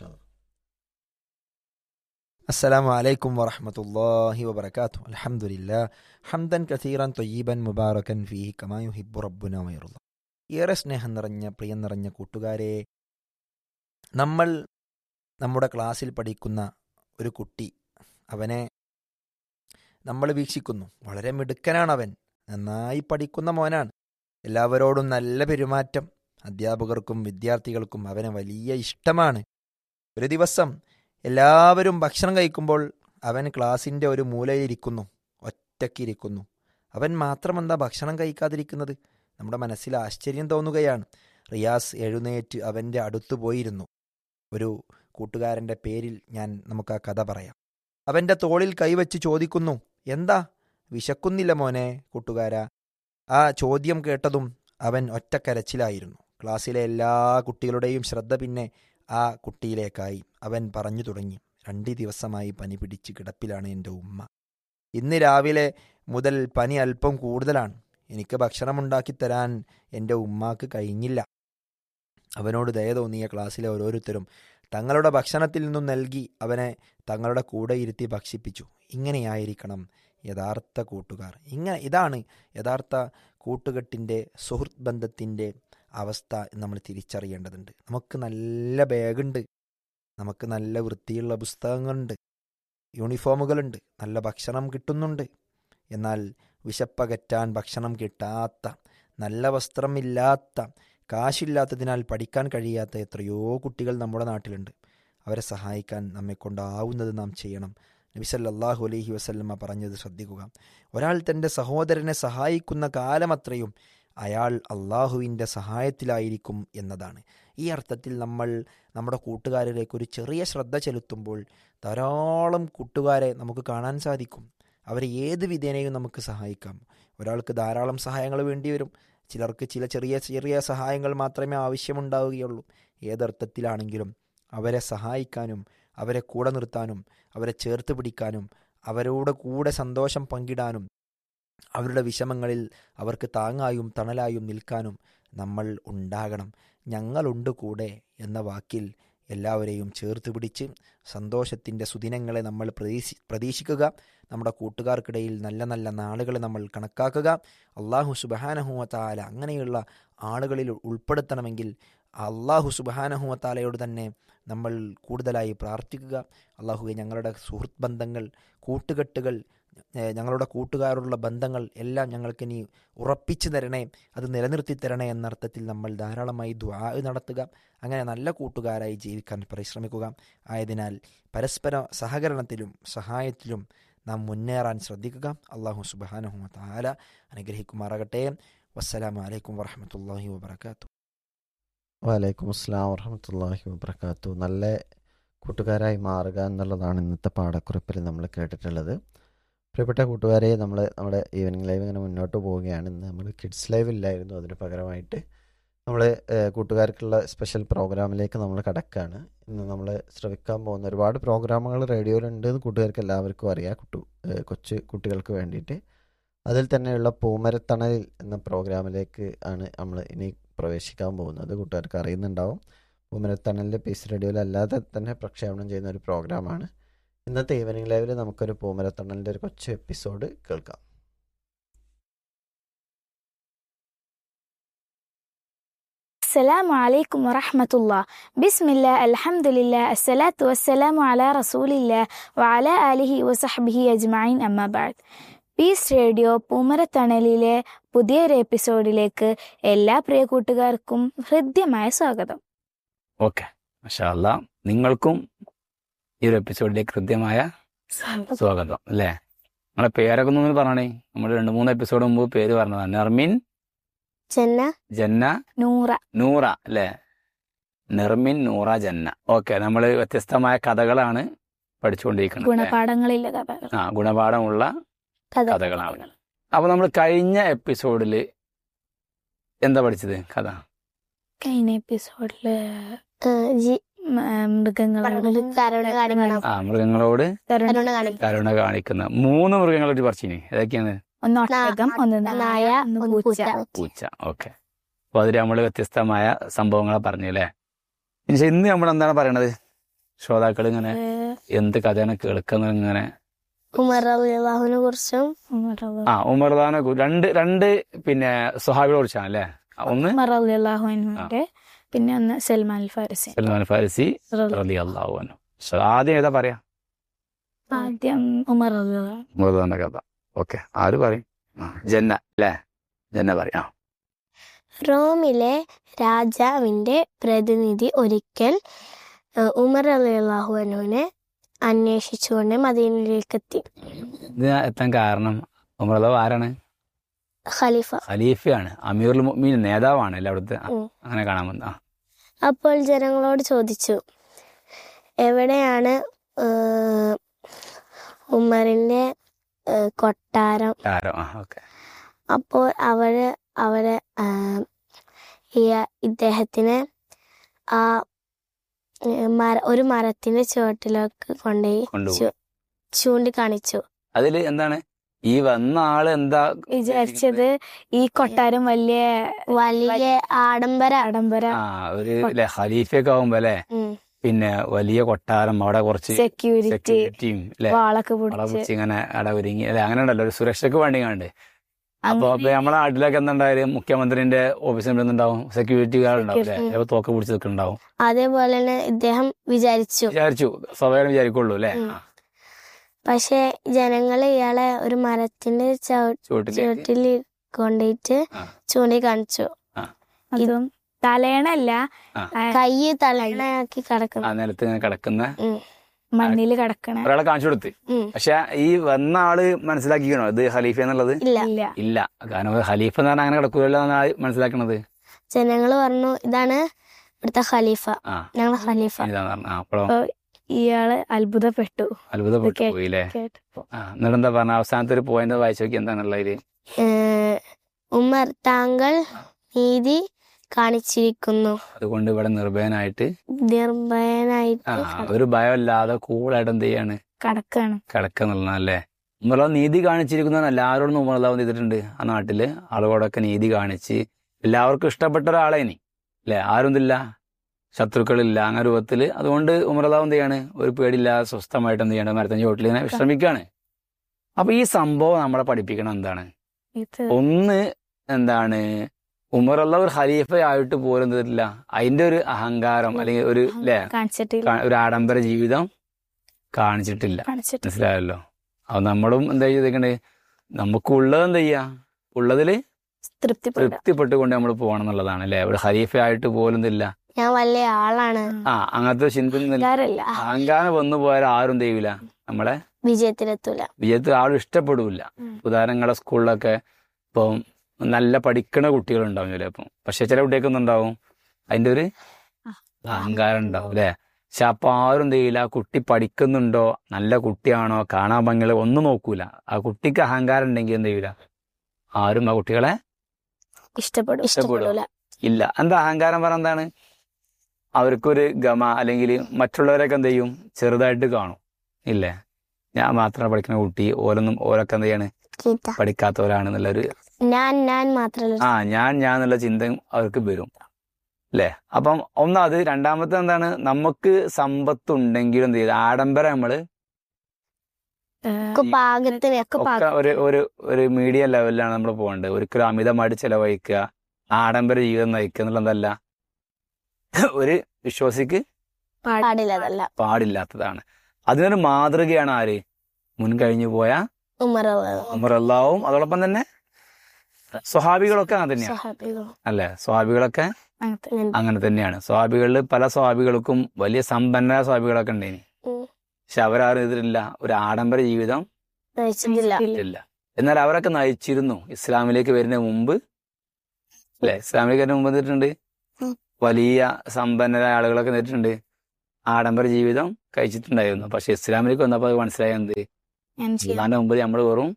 [SPEAKER 3] السلام عليكم ورحمة الله وبركاته الحمد لله حمدا كثيرا طيبا مباركا فيه كما يحب ربنا ويرضى ഏറെ സ്നേഹം നിറഞ്ഞ പ്രിയം നിറഞ്ഞ കൂട്ടുകാരെ നമ്മൾ നമ്മുടെ ക്ലാസ്സിൽ പഠിക്കുന്ന ഒരു കുട്ടി അവനെ നമ്മൾ വീക്ഷിക്കുന്നു വളരെ മിടുക്കനാണ് അവൻ നന്നായി പഠിക്കുന്ന മോനാണ് എല്ലാവരോടും നല്ല പെരുമാറ്റം അധ്യാപകർക്കും വിദ്യാർത്ഥികൾക്കും അവനെ വലിയ ഇഷ്ടമാണ് ഒരു ദിവസം എല്ലാവരും ഭക്ഷണം കഴിക്കുമ്പോൾ അവൻ ക്ലാസിൻ്റെ ഒരു മൂലയിലിരിക്കുന്നു ഒറ്റയ്ക്കിരിക്കുന്നു അവൻ മാത്രം എന്താ ഭക്ഷണം കഴിക്കാതിരിക്കുന്നത് നമ്മുടെ മനസ്സിൽ ആശ്ചര്യം തോന്നുകയാണ് റിയാസ് എഴുന്നേറ്റ് അവൻ്റെ അടുത്ത് പോയിരുന്നു ഒരു കൂട്ടുകാരൻ്റെ പേരിൽ ഞാൻ നമുക്ക് ആ കഥ പറയാം അവൻ്റെ തോളിൽ കൈവച്ച് ചോദിക്കുന്നു എന്താ വിശക്കുന്നില്ല മോനെ കൂട്ടുകാര ആ ചോദ്യം കേട്ടതും അവൻ ഒറ്റക്കരച്ചിലായിരുന്നു ക്ലാസ്സിലെ എല്ലാ കുട്ടികളുടെയും ശ്രദ്ധ പിന്നെ ആ കുട്ടിയിലേക്കായി അവൻ പറഞ്ഞു തുടങ്ങി രണ്ട് ദിവസമായി പനി പിടിച്ച് കിടപ്പിലാണ് എൻ്റെ ഉമ്മ ഇന്ന് രാവിലെ മുതൽ പനി അല്പം കൂടുതലാണ് എനിക്ക് ഭക്ഷണമുണ്ടാക്കി തരാൻ എൻ്റെ ഉമ്മാക്ക് കഴിഞ്ഞില്ല അവനോട് ദയ തോന്നിയ ക്ലാസ്സിലെ ഓരോരുത്തരും തങ്ങളുടെ ഭക്ഷണത്തിൽ നിന്നും നൽകി അവനെ തങ്ങളുടെ കൂടെ ഇരുത്തി ഭക്ഷിപ്പിച്ചു ഇങ്ങനെയായിരിക്കണം യഥാർത്ഥ കൂട്ടുകാർ ഇങ്ങനെ ഇതാണ് യഥാർത്ഥ കൂട്ടുകെട്ടിൻ്റെ സുഹൃത്ത് ബന്ധത്തിൻ്റെ അവസ്ഥ നമ്മൾ തിരിച്ചറിയേണ്ടതുണ്ട് നമുക്ക് നല്ല ബാഗുണ്ട് നമുക്ക് നല്ല വൃത്തിയുള്ള പുസ്തകങ്ങളുണ്ട് യൂണിഫോമുകളുണ്ട് നല്ല ഭക്ഷണം കിട്ടുന്നുണ്ട് എന്നാൽ വിശപ്പകറ്റാൻ ഭക്ഷണം കിട്ടാത്ത നല്ല വസ്ത്രമില്ലാത്ത കാശില്ലാത്തതിനാൽ പഠിക്കാൻ കഴിയാത്ത എത്രയോ കുട്ടികൾ നമ്മുടെ നാട്ടിലുണ്ട് അവരെ സഹായിക്കാൻ നമ്മെ കൊണ്ടാവുന്നത് നാം ചെയ്യണം നബി സല്ലല്ലാഹു അലൈഹി വസല്ലമ പറഞ്ഞത് ശ്രദ്ധിക്കുക ഒരാൾ തൻ്റെ സഹോദരനെ സഹായിക്കുന്ന കാലമത്രയും അയാൾ അള്ളാഹുവിൻ്റെ സഹായത്തിലായിരിക്കും എന്നതാണ് ഈ അർത്ഥത്തിൽ നമ്മൾ നമ്മുടെ കൂട്ടുകാരിലേക്ക് ഒരു ചെറിയ ശ്രദ്ധ ചെലുത്തുമ്പോൾ ധാരാളം കൂട്ടുകാരെ നമുക്ക് കാണാൻ സാധിക്കും അവരെ ഏത് വിധേനയും നമുക്ക് സഹായിക്കാം ഒരാൾക്ക് ധാരാളം സഹായങ്ങൾ വേണ്ടി വരും ചിലർക്ക് ചില ചെറിയ ചെറിയ സഹായങ്ങൾ മാത്രമേ ആവശ്യമുണ്ടാവുകയുള്ളൂ ഏതർത്ഥത്തിലാണെങ്കിലും അവരെ സഹായിക്കാനും അവരെ കൂടെ നിർത്താനും അവരെ ചേർത്ത് പിടിക്കാനും അവരോട് കൂടെ സന്തോഷം പങ്കിടാനും അവരുടെ വിഷമങ്ങളിൽ അവർക്ക് താങ്ങായും തണലായും നിൽക്കാനും നമ്മൾ ഉണ്ടാകണം ഞങ്ങളുണ്ട് കൂടെ എന്ന വാക്കിൽ എല്ലാവരെയും ചേർത്ത് പിടിച്ച് സന്തോഷത്തിൻ്റെ സുദിനങ്ങളെ നമ്മൾ പ്രതീക്ഷി പ്രതീക്ഷിക്കുക നമ്മുടെ കൂട്ടുകാർക്കിടയിൽ നല്ല നല്ല നാളുകളെ നമ്മൾ കണക്കാക്കുക അള്ളാഹു സുബഹാനഹുവത്താല അങ്ങനെയുള്ള ആളുകളിൽ ഉൾപ്പെടുത്തണമെങ്കിൽ അള്ളാഹു സുബഹാനഹുവത്താലയോട് തന്നെ നമ്മൾ കൂടുതലായി പ്രാർത്ഥിക്കുക അള്ളാഹുവെ ഞങ്ങളുടെ സുഹൃത്ത് ബന്ധങ്ങൾ കൂട്ടുകെട്ടുകൾ ഏഹ് ഞങ്ങളുടെ കൂട്ടുകാരോടുള്ള ബന്ധങ്ങൾ എല്ലാം ഞങ്ങൾക്ക് ഇനി ഉറപ്പിച്ചു തരണേ അത് നിലനിർത്തി തരണേ എന്നർത്ഥത്തിൽ നമ്മൾ ധാരാളമായി ദ്വാ നടത്തുക അങ്ങനെ നല്ല കൂട്ടുകാരായി ജീവിക്കാൻ പരിശ്രമിക്കുക ആയതിനാൽ പരസ്പര സഹകരണത്തിലും സഹായത്തിലും നാം മുന്നേറാൻ ശ്രദ്ധിക്കുക അള്ളാഹു സുബാനഹു താല അനുഗ്രഹിക്കുമാറാകട്ടെ വസ്സലാമു അലൈക്കും വറഹമത്തല്ലാഹി വബർക്കാത്തു
[SPEAKER 2] വലൈക്കും അസ്സാം വറഹമത്തല്ലാഹി വബർക്കാത്തു നല്ല കൂട്ടുകാരായി മാറുക എന്നുള്ളതാണ് ഇന്നത്തെ പാഠക്കുറിപ്പിൽ നമ്മൾ കേട്ടിട്ടുള്ളത് പ്രിയപ്പെട്ട കൂട്ടുകാരെ നമ്മൾ നമ്മുടെ ഈവനിങ് ലൈവ് ഇങ്ങനെ മുന്നോട്ട് പോവുകയാണ് ഇന്ന് നമ്മൾ കിഡ്സ് ലൈവ് ഇല്ലായിരുന്നു അതിന് പകരമായിട്ട് നമ്മൾ കൂട്ടുകാർക്കുള്ള സ്പെഷ്യൽ പ്രോഗ്രാമിലേക്ക് നമ്മൾ കടക്കുകയാണ് ഇന്ന് നമ്മൾ ശ്രമിക്കാൻ പോകുന്ന ഒരുപാട് പ്രോഗ്രാമുകൾ റേഡിയോയിലുണ്ട് എന്ന് കൂട്ടുകാർക്ക് എല്ലാവർക്കും അറിയാം കുട്ടു ഏഹ് കൊച്ചു കുട്ടികൾക്ക് വേണ്ടിയിട്ട് അതിൽ തന്നെയുള്ള പൂമരത്തണലിൽ എന്ന പ്രോഗ്രാമിലേക്ക് ആണ് നമ്മൾ ഇനി പ്രവേശിക്കാൻ പോകുന്നത് കൂട്ടുകാർക്ക് അറിയുന്നുണ്ടാവും പൂമരത്തണലിൻ്റെ പീസ് റേഡിയോയിൽ അല്ലാതെ തന്നെ പ്രക്ഷേപണം ചെയ്യുന്ന ഒരു പ്രോഗ്രാമാണ് ഇന്നത്തെ ഈവനിങ് ലൈവിൽ നമുക്കൊരു പൂമരത്തണലിൻ്റെ ഒരു കൊച്ചു എപ്പിസോഡ് കേൾക്കാം
[SPEAKER 4] السلام عليكم ورحمة الله بسم الله الحمد لله الصلاة والسلام على رسول الله وعلى آله وصحبه أجمعين أما بعد പീസ് റേഡിയോ പൂമരത്തണലിലെ പുതിയൊരു എപ്പിസോഡിലേക്ക് എല്ലാ പ്രിയ കൂട്ടുകാർക്കും ഹൃദ്യമായ സ്വാഗതം
[SPEAKER 1] ഓക്കെ മഷാല്ല നിങ്ങൾക്കും ഈ ഒരു എപ്പിസോഡിലേക്ക് കൃത്യമായ സ്വാഗതം അല്ലേ നമ്മളെ പേരൊക്കെ ഒന്ന് പറഞ്ഞേ നമ്മൾ രണ്ട് മൂന്ന് എപ്പിസോഡ് മുമ്പ് പേര് പറഞ്ഞതാണ് നെർമിൻ
[SPEAKER 5] ചെന്ന
[SPEAKER 1] ജന്ന
[SPEAKER 4] നൂറ
[SPEAKER 1] നൂറ അല്ലേ നെർമിൻ നൂറ ജന്ന ഓക്കെ നമ്മൾ വ്യത്യസ്തമായ കഥകളാണ് പഠിച്ചുകൊണ്ടിരിക്കുന്നത് അല്ലേ?
[SPEAKER 4] ഗുണപാഠങ്ങളിലെ കഥകൾ
[SPEAKER 1] ആ ഗുണപാഠമുള്ള
[SPEAKER 5] കഥ
[SPEAKER 1] കഥകളാണ് അപ്പൊ നമ്മൾ കഴിഞ്ഞ എപ്പിസോഡില് എന്താ പഠിച്ചത് കഥ
[SPEAKER 4] കഴിഞ്ഞ എപ്പിസോഡില്
[SPEAKER 5] ഏഹ് ജി-
[SPEAKER 4] മൃഗങ്ങളോട്
[SPEAKER 5] കരുണ കാണിക്കണം
[SPEAKER 1] ആ മൃഗങ്ങളോട്
[SPEAKER 4] കരുണ
[SPEAKER 5] കരുണ കാണിക്കണം
[SPEAKER 1] കരുണ കാണിക്കുന്ന മൂന്ന് മൃഗങ്ങളോട് പറച്ചിനി ഏതൊക്കെയാണ്
[SPEAKER 4] ഒന്ന് ഒട്ടകം ഒന്ന് നായ ഒന്ന് പൂച്ച
[SPEAKER 1] പൂച്ച ഓക്കെ അപ്പൊ അതിൽ നമ്മൾ വ്യത്യസ്തമായ സംഭവങ്ങളെ പറഞ്ഞു അല്ലേ ഇനി ഇന്ന് നമ്മൾ എന്താണ് പറയണത് ശ്രോതാക്കൾ ഇങ്ങനെ
[SPEAKER 4] ഏഹ്,
[SPEAKER 1] എന്ത് കഥയാണ് കേൾക്കുന്നത് ഇങ്ങനെ
[SPEAKER 5] ഉമർ അള്ളാഹുവിനെ കുറിച്ചും
[SPEAKER 4] ഉമർ
[SPEAKER 1] ആ ഉമർദാനെ കു- രണ്ട് രണ്ട് പിന്നെ സുഹാബികളെ കുറിച്ചാണ് അല്ലേ ഒന്ന്
[SPEAKER 4] റളിയല്ലാഹുവിന്റെ പിന്നെ ഒന്ന് സൽമാൻ അൽ ഫാരിസി
[SPEAKER 1] സൽമാൻ ഫാരിസി
[SPEAKER 4] റളി-
[SPEAKER 1] റലി അള്ളാഹു അനു ആദ്യം ഏതാ പറയാ
[SPEAKER 4] ആദ്യം ഉമർ റളിയല്ലാഹു
[SPEAKER 1] ഉമർദാന്റെ കഥ ഓക്കെ ആര് പറയും ആ, ജന്ന അല്ലേ ജന്ന പറയാം ആ,
[SPEAKER 5] റോമിലെ രാജാവിന്റെ പ്രതിനിധി ഒരിക്കൽ ഏഹ്, ഉമർ അള്ളാഹുവിനെ അന്വേഷിച്ചുകൊണ്ട് മദീനയിലേക്ക് എത്തി
[SPEAKER 1] ഇത് എത്താൻ കാരണം ഉമർദാവ് ആരാണ്
[SPEAKER 5] ഖലീഫ
[SPEAKER 1] ഖലീഫയാണ് അമീറുൽ മുഅ്മിനീൻ നേതാവാണ് അല്ലേ അവിടുത്തെ ആ,
[SPEAKER 5] ഉം.
[SPEAKER 1] അങ്ങനെ കാണാൻ വന്ന ആ
[SPEAKER 5] അപ്പോൾ ജനങ്ങളോട് ചോദിച്ചു എവിടെയാണ് ഏഹ്, ഉമറിന്റെ ഏഹ്, കൊട്ടാരം
[SPEAKER 1] ആരോ ആ ഓക്കെ
[SPEAKER 5] അപ്പോൾ അവര് അവരെ ആ, ഈ ഇദ്ദേഹത്തിനെ ആ ഏ, മര ഒരു മരത്തിന്റെ ചുവട്ടിലേക്ക് കൊണ്ടുപോയി
[SPEAKER 1] കൊണ്ടുപോയി
[SPEAKER 5] ചൂ- ചൂണ്ടിക്കാണിച്ചു
[SPEAKER 1] അതില് എന്താണ് ഈ വന്ന ആള് എന്താ
[SPEAKER 4] വിചാരിച്ചത് ഈ കൊട്ടാരം വലിയ
[SPEAKER 5] വലിയ ആഡംബര
[SPEAKER 4] ആഡംബര
[SPEAKER 1] ആ ഒരു അല്ലെ ഖലീഫയൊക്കെ ആവുമ്പോ അല്ലെ
[SPEAKER 5] ഉം.
[SPEAKER 1] പിന്നെ വലിയ കൊട്ടാരം അവിടെ കുറച്ച്
[SPEAKER 4] സെക്യൂരിറ്റി
[SPEAKER 1] സെക്യൂരിറ്റിയും അല്ലെ
[SPEAKER 4] വാളൊക്കെ
[SPEAKER 1] വള
[SPEAKER 4] പിടിച്ച്
[SPEAKER 1] പിടിച്ച് ഇങ്ങനെ അവിടെ ഒരുങ്ങി അല്ലെ അങ്ങനെ ഉണ്ടല്ലോ ഒരു സുരക്ഷയ്ക്ക് വേണ്ടി കണ്ട് അപ്പൊ
[SPEAKER 4] അങ്ങനെ
[SPEAKER 1] ഇപ്പൊ നമ്മളെ നാട്ടിലൊക്കെ എന്തായാലും മുഖ്യമന്ത്രിന്റെ ഓഫീസിൽ എന്തുണ്ടാവും സെക്യൂരിറ്റി ഗാർഡ് ഉണ്ടാവും അല്ലെ
[SPEAKER 5] Security.
[SPEAKER 1] ചിലപ്പോ തോക്ക് പിടിച്ച് നിൽക്കുന്നുണ്ടാവും
[SPEAKER 5] അതേപോലെ തന്നെ ഇദ്ദേഹം വിചാരിച്ചു
[SPEAKER 1] വിചാരിച്ചു സ്വാഭാവികം വിചാരിക്കുള്ളൂ അല്ലെ
[SPEAKER 5] ഉം. പക്ഷെ ജനങ്ങൾ ഇയാളെ ഒരു മരത്തിന്റെ ചവ-
[SPEAKER 1] ചുവട്ടിലേക്ക്
[SPEAKER 5] ചുവട്ടിൽ കൊണ്ടുപോയിട്ട്
[SPEAKER 1] ആ.
[SPEAKER 5] ചൂണ്ടിക്കാണിച്ചു
[SPEAKER 4] അതും തലേണല്ല
[SPEAKER 1] ആ.
[SPEAKER 4] ആ,
[SPEAKER 5] കൈ തലണയാക്കി
[SPEAKER 1] ആ
[SPEAKER 5] കിടക്കുന്നു
[SPEAKER 1] നിലത്ത് ഇങ്ങനെ കിടക്കുന്ന
[SPEAKER 5] ഉം.
[SPEAKER 4] മണ്ണില് കിടക്കണ
[SPEAKER 1] ഒരാളെ കാണിച്ചു കൊടുത്ത്
[SPEAKER 5] ഉം.
[SPEAKER 1] പക്ഷെ ഈ വന്ന ആള് മനസ്സിലാക്കിക്കണോ ഇത് ഖലീഫ എന്നുള്ളത്
[SPEAKER 5] ഇല്ല
[SPEAKER 4] ഇല്ല
[SPEAKER 1] ഇല്ല കാരണം ഒരു ഖലീഫ എന്ന് പറഞ്ഞാൽ അങ്ങനെ കിടക്കൂലല്ലോ എന്നാണ് മനസ്സിലാക്കണത്
[SPEAKER 5] ജനങ്ങള് പറഞ്ഞു ഇതാണ് ഇവിടുത്തെ ഖലീഫ
[SPEAKER 1] ആ
[SPEAKER 5] ഞങ്ങളെ ഖലീഫ
[SPEAKER 1] ഇതാന്ന് പറഞ്ഞു ആ അപ്പോഴോ
[SPEAKER 4] അപ്പൊ ഇയാള് അത്ഭുതപ്പെട്ടു
[SPEAKER 1] അത്ഭുതപ്പെട്ടു
[SPEAKER 4] കേട്ട്-
[SPEAKER 1] പോയില്ലേ
[SPEAKER 4] കേട്ടപ്പോ
[SPEAKER 1] ആ എന്നിട്ട് എന്താ പറഞ്ഞ അവസാനത്തെ ഒരു പോയിന്റ് വായിച്ചു നോക്കി എന്താണുള്ളത്
[SPEAKER 5] ഏഹ്, ഉമർ താങ്കൾ നീതി കാണിച്ചിരിക്കുന്നു
[SPEAKER 1] അതുകൊണ്ട് ഇവിടെ നിർഭയനായിട്ട്
[SPEAKER 5] നിർഭയനായിട്ട്
[SPEAKER 1] ആ ഒരു ഭയമില്ലാതെ കൂളായിട്ട് എന്ത് ചെയ്യാണ്
[SPEAKER 4] കടക്കാണ്
[SPEAKER 1] കിടക്കുന്നുള്ളതല്ലേ ഉമർലാവ് നീതി കാണിച്ചിരിക്കുന്ന എല്ലാവരോടും ഉമർലാവ് ചെയ്തിട്ടുണ്ട് ആ നാട്ടില് ആളുകളോടൊക്കെ നീതി കാണിച്ച് എല്ലാവർക്കും ഇഷ്ടപ്പെട്ട ഒരാളെ ഇനി അല്ലെ ആരും ഇതില്ല ശത്രുക്കളില്ല അങ്ങനെ രൂപത്തില് അതുകൊണ്ട് ഉമർലാവ് എന്ത് ചെയ്യാണ് ഒരു പേടിയില്ലാതെ സ്വസ്ഥമായിട്ട് എന്ത് ചെയ്യണം മരത്തഞ്ച് ചോട്ടിൽ ഇങ്ങനെ വിശ്രമിക്കാണ് അപ്പൊ ഈ സംഭവം നമ്മളെ പഠിപ്പിക്കണം എന്താണ്
[SPEAKER 4] ഇത്
[SPEAKER 1] ഒന്ന് എന്താണ് ഉമറുള്ള ഒരു ഖലീഫയായിട്ട് പോലും എന്തില്ല അതിന്റെ ഒരു അഹങ്കാരം അല്ലെങ്കിൽ ഒരു അല്ലേ
[SPEAKER 4] കാണിച്ചിട്ടില്ല
[SPEAKER 1] കാ- ഒരു ആഡംബര ജീവിതം കാണിച്ചിട്ടില്ല
[SPEAKER 4] കാണിച്ചിട്ടില്ല
[SPEAKER 1] മനസ്സിലായല്ലോ അത് നമ്മളും എന്താ ചെയ്തേക്കണ്ടേ നമുക്കുള്ളത് എന്താ ചെയ്യാ ഉള്ളതില്
[SPEAKER 4] തൃപ്തിപ്പെടുക
[SPEAKER 1] തൃപ്തിപ്പെട്ടുകൊണ്ട് നമ്മൾ പോകണം എന്നുള്ളതാണ് അല്ലെ ഒരു ഖലീഫയായിട്ട് പോലും ഇതില്ല
[SPEAKER 5] ഞാൻ വലിയ ആളാണ്
[SPEAKER 1] ആ അങ്ങനത്തെ ചിന്ത
[SPEAKER 4] അഹങ്കാരല്ല
[SPEAKER 1] അഹങ്കാരം വന്നു പോയാൽ ആരും ചെയ്യൂല നമ്മളെ
[SPEAKER 5] വിജയത്തിലെത്തൂല
[SPEAKER 1] വിജയത്തിൽ ആളും ഇഷ്ടപ്പെടൂല
[SPEAKER 4] ഉം.
[SPEAKER 1] ഉദാഹരണങ്ങളെ സ്കൂളിലൊക്കെ ഇപ്പം നല്ല പഠിക്കണ കുട്ടികളുണ്ടാവും ചിലപ്പം പക്ഷെ ചില കുട്ടികൾക്കൊന്നും ഉണ്ടാവും അതിന്റെ ഒരു
[SPEAKER 4] ആ.
[SPEAKER 1] അഹങ്കാരം ഉണ്ടാവും അല്ലെ പക്ഷെ അപ്പൊ ആരും എന്ത് ചെയ്യില്ല ആ കുട്ടി പഠിക്കുന്നുണ്ടോ നല്ല കുട്ടിയാണോ കാണാൻ ഭംഗിയുള്ള ഒന്നും നോക്കൂല ആ കുട്ടിക്ക് അഹങ്കാരം ഉണ്ടെങ്കിൽ എന്ത് ചെയ്യൂല ആരും ആ കുട്ടികളെ
[SPEAKER 4] ഇഷ്ടപ്പെടും
[SPEAKER 5] ഇഷ്ടപ്പെടൂല
[SPEAKER 1] ഇല്ല എന്താ അഹങ്കാരം പറഞ്ഞ എന്താണ് അവർക്കൊരു ഗമ അല്ലെങ്കിൽ മറ്റുള്ളവരൊക്കെ എന്ത് ചെയ്യും ചെറുതായിട്ട് കാണും ഇല്ലേ ഞാൻ മാത്രം പഠിക്കുന്ന കുട്ടി ഓരൊന്നും ഓരൊക്കെ എന്ത് ചെയ്യാണ്
[SPEAKER 5] ചീത്ത
[SPEAKER 1] പഠിക്കാത്തവരാണെന്നുള്ളൊരു
[SPEAKER 5] ഞാൻ ഞാൻ മാത്രല്ല
[SPEAKER 1] ആ ഞാൻ ഞാൻ എന്നുള്ള ചിന്തയും അവർക്ക് വരും അല്ലേ അപ്പം ഒന്നത് രണ്ടാമത്തെ എന്താണ് നമുക്ക് സമ്പത്ത് ഉണ്ടെങ്കിലും എന്ത് ചെയ്ത് ആഡംബരം നമ്മള്
[SPEAKER 5] ഒക്കെ പാകത്തിന്
[SPEAKER 4] ഒക്കെ
[SPEAKER 1] ഒക്കെ
[SPEAKER 4] പാകം.
[SPEAKER 1] ഒരു ഒരു ഒരു മീഡിയം ലെവലിലാണ് നമ്മൾ പോകേണ്ടത് ഒരിക്കലും അമിതമായിട്ട് ചെലവഴിക്കുക ആഡംബര ജീവിതം നയിക്കുക എന്നുള്ളതല്ല ഒരു വിശ്വാസിക്ക്
[SPEAKER 5] പാടില്ല അതല്ല
[SPEAKER 1] പാടില്ലാത്തതാണ് അതിനൊരു മാതൃകയാണ് ആര് മുൻ കഴിഞ്ഞു പോയ
[SPEAKER 5] ഉമർ
[SPEAKER 1] ഉമറല്ലാവും അതോടൊപ്പം തന്നെ സ്വഹാബികളൊക്കെ അങ്ങനെ തന്നെയാണ്
[SPEAKER 5] സ്വഹാബികളും
[SPEAKER 1] അല്ലെ സ്വാഭികളൊക്കെ
[SPEAKER 4] അങ്ങനത്തെ
[SPEAKER 1] അങ്ങനെ തന്നെയാണ് സ്വാഭികളിൽ പല സ്വാഭികൾക്കും വലിയ സമ്പന്ന സ്വാഭികളൊക്കെ ഉണ്ടേനി
[SPEAKER 5] ഉം.
[SPEAKER 1] പക്ഷെ അവരാരും ഇതിലില്ല ഒരു ആഡംബര ജീവിതം
[SPEAKER 5] നയിച്ചിട്ടില്ല
[SPEAKER 1] ഇല്ല എന്നാൽ അവരൊക്കെ നയിച്ചിരുന്നു ഇസ്ലാമിലേക്ക് വരുന്ന മുമ്പ് അല്ലെ ഇസ്ലാമിലേക്ക് വരുന്ന മുമ്പ് എന്നിട്ടുണ്ട്
[SPEAKER 5] ഉം.
[SPEAKER 1] വലിയ സമ്പന്നരായ ആളുകളൊക്കെ എന്നിട്ടുണ്ട് ആഡംബര ജീവിതം കഴിച്ചിട്ടുണ്ടായിരുന്നു പക്ഷെ ഇസ്ലാമിലേക്ക് വന്നപ്പോൾ അത് മനസ്സിലായ എന്ത്
[SPEAKER 4] ഞാൻ ചെയ്യാം
[SPEAKER 1] അള്ളാന്റെ മുമ്പ് നമ്മൾ വെറും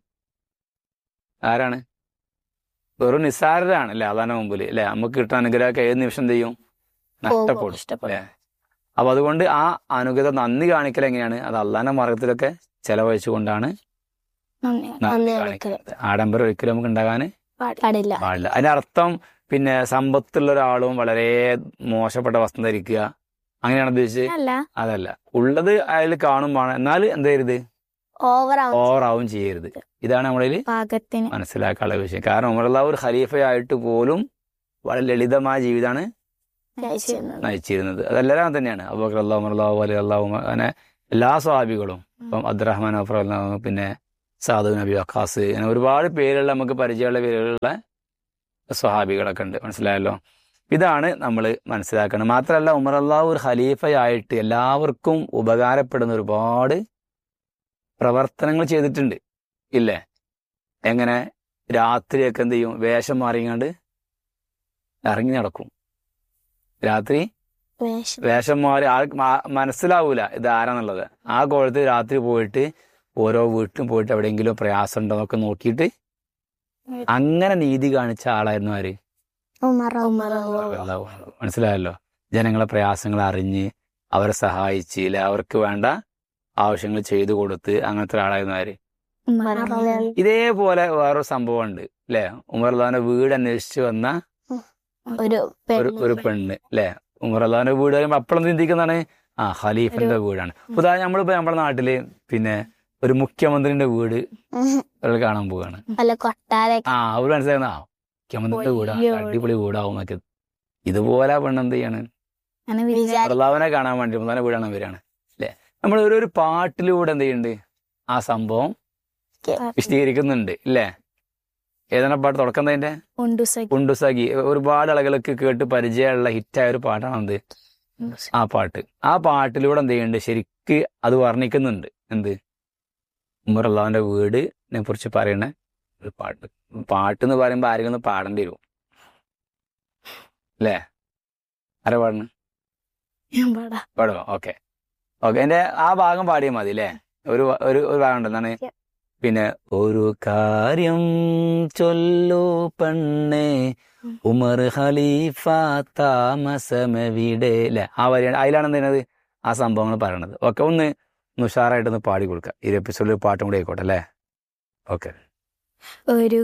[SPEAKER 1] ആരാണ് വെറും നിസ്സാരരാണ് അല്ലെ അള്ളാന്റെ മുമ്പിൽ അല്ലെ നമുക്ക് കിട്ടുന്ന അനുഗ്രഹമൊക്കെ ഏത് നിമിഷം എന്ത് ചെയ്യും നഷ്ടപ്പെടും
[SPEAKER 4] ഇഷ്ടപ്പെടും
[SPEAKER 1] അല്ലെ അപ്പൊ അതുകൊണ്ട് ആ അനുഗ്രഹം നന്ദി കാണിക്കൽ എങ്ങനെയാണ് അത് അള്ളാന്റെ മാർഗത്തിലൊക്കെ ചെലവഴിച്ചുകൊണ്ടാണ്
[SPEAKER 4] നന്ദി
[SPEAKER 1] നന്ദി
[SPEAKER 5] നന്ദി
[SPEAKER 1] കാണിക്കുന്നത് ആഡംബരം ഒരിക്കലും നമുക്ക് ഉണ്ടാകാൻ
[SPEAKER 5] പാടില്ല
[SPEAKER 1] പാടില്ല അതിന്റെ അർത്ഥം പിന്നെ സമ്പത്തുള്ള ഒരാളും വളരെ മോശപ്പെട്ട വസ്ത്രം ധരിക്കുക അങ്ങനെയാണ് ഉദ്ദേശിച്ചത്
[SPEAKER 4] അല്ല
[SPEAKER 1] അതല്ല ഉള്ളത് അയാൾ കാണുമ്പോൾ എന്നാൽ എന്ത് ചെയ്യരുത്
[SPEAKER 5] ഓവർ
[SPEAKER 1] ഓവറാവും ചെയ്യരുത് ഇതാണ് നമ്മളിൽ
[SPEAKER 4] പാകത്തിന്
[SPEAKER 1] മനസ്സിലാക്കാനുള്ള വിഷയം കാരണം ഉമറുള്ള ഒരു ഖലീഫയായിട്ട് പോലും വളരെ ലളിതമായ ജീവിതമാണ് നയിച്ചിരുന്നത് അതെല്ലാം അങ്ങനെ തന്നെയാണ് അബൂബക്കർ അള്ളാഹു ഉമറുല്ലാഹു അലി അള്ളാഹു അങ്ങനെ എല്ലാ സ്വാബികളും ഇപ്പം അബ്ദുറഹ്മാൻ അഫർ അള്ളാഹു പിന്നെ സാദു നബി വഖാസ് അങ്ങനെ ഒരുപാട് പേരുള്ള നമുക്ക് പരിചയമുള്ള പേരുകളുള്ള സ്വഹാബികളൊക്കെ ഉണ്ട് മനസ്സിലായല്ലോ ഇതാണ് നമ്മൾ മനസ്സിലാക്കുന്നത് മാത്രമല്ല ഉമർ അള്ളാഹു ഒരു ഖലീഫയായിട്ട് എല്ലാവർക്കും ഉപകാരപ്പെടുന്ന ഒരുപാട് പ്രവർത്തനങ്ങൾ ചെയ്തിട്ടുണ്ട് ഇല്ലേ എങ്ങനെ രാത്രിയൊക്കെ എന്ത് ചെയ്യും വേഷം മാറിങ്ങാണ്ട് ഇറങ്ങി നടക്കും രാത്രി വേഷം മാറി ആൾ മാ- മനസ്സിലാവൂല ഇത് ആരാന്നുള്ളത് ആ കോലത്ത് രാത്രി പോയിട്ട് ഓരോ വീട്ടിലും പോയിട്ട് എവിടെയെങ്കിലും പ്രയാസം ഉണ്ടോ എന്നൊക്കെ നോക്കിയിട്ട് അങ്ങനെ നീതി കാണിച്ച ആളായിരുന്നു ആര്
[SPEAKER 5] ഉമർ
[SPEAKER 1] അള്ളാഹു. മനസ്സിലായല്ലോ ജനങ്ങളെ പ്രയാസങ്ങൾ അറിഞ്ഞ് അവരെ സഹായിച്ച് ഇല്ല അവർക്ക് വേണ്ട ആവശ്യങ്ങൾ ചെയ്തു കൊടുത്ത് അങ്ങനത്തെ ഒരാളായിരുന്നു ആര് ഇതേപോലെ വേറൊരു സംഭവം ഉണ്ട് അല്ലെ ഉമർ അള്ളാഹിന്റെ വീട് അന്വേഷിച്ച് വന്ന
[SPEAKER 5] ഒരു
[SPEAKER 1] ഒരു ഒരു പെണ്ണ് അല്ലെ ഉമർ അള്ളാഹിന്റെ വീട് പറയുമ്പോ അപ്പോഴും ചിന്തിക്കുന്നതാണ് ആ ഖലീഫിന്റെ വീടാണ് ഉദാഹരണം നമ്മളിപ്പോ നമ്മുടെ നാട്ടില് പിന്നെ ഒരു മുഖ്യമന്ത്രിന്റെ വീട് ഒരാൾ കാണാൻ പോവാണ്
[SPEAKER 5] വല്ല കൊട്ടാര
[SPEAKER 1] ആ അവര് മനസ്സിലാക്കുന്ന ആ മുഖ്യമന്ത്രിന്റെ വീടാ
[SPEAKER 4] വലിയ
[SPEAKER 1] അടിപൊളി വീടാവും എന്നൊക്കെ ഇതുപോലെ ആ പെണ്ണ് എന്ത് ചെയ്യാണ്
[SPEAKER 4] അങ്ങനെ വിചാരിച്ചു
[SPEAKER 1] പ്രതാപനെ കാണാൻ വേണ്ടി പ്രധാന വീടാണ് വരികയാണ് അല്ലെ നമ്മൾ ഒരു ഒരു പാട്ടിലൂടെ എന്ത് ചെയ്യുന്നുണ്ട് ആ സംഭവം വിശദീകരിക്കുന്നുണ്ട് ഇല്ലേ ഏതാണ് പാട്ട് തുടക്കം അതിന്റെ
[SPEAKER 4] ഉണ്ടുസഖി
[SPEAKER 1] ഉണ്ടുസഖി ഒരുപാട് ആളുകൾക്ക് കേട്ട് പരിചയമുള്ള ഹിറ്റായ ഒരു പാട്ടാണ് എന്ത് ആ പാട്ട് ആ പാട്ടിലൂടെ എന്ത് ചെയ്യുന്നുണ്ട് ശരിക്ക് അത് വർണ്ണിക്കുന്നുണ്ട് എന്ത് ഉമർ അള്ളാഹുവിന്റെ വീടിനെ കുറിച്ച് പറയണ ഒരു പാട്ട് പാട്ട് എന്ന് പറയുമ്പോൾ ആരെങ്കിലും ഒന്ന് പാടേണ്ടി വരും അല്ലേ ആരാ പാടണ
[SPEAKER 4] ഞാൻ പാടാ
[SPEAKER 1] പാടുമോ ഓക്കെ ഓക്കെ എന്റെ ആ ഭാഗം പാടിയാൽ മതി അല്ലേ ഒരു ഒരു ഒരു ഭാഗം ഉണ്ട് എന്താണ്
[SPEAKER 5] Yeah.
[SPEAKER 1] പിന്നെ ഒരു കാര്യം ചൊല്ലു പെണ്ണേ ഉമർ ഖലീഫ താമസമെവിടെ അല്ലെ ആ വരിയാണ് അതിലാണ് എന്ത് ചെയ്യുന്നത് ആ സംഭവങ്ങൾ പറയണത് ഓക്കെ ഒന്ന് ഒന്ന് ഉഷാറായിട്ടൊന്ന് പാടി കൊടുക്കുക ഈ എപ്പിസോഡിൽ പാട്ടും കൂടി ആയിക്കോട്ടെ അല്ലേ ഓക്കെ
[SPEAKER 4] ഒരു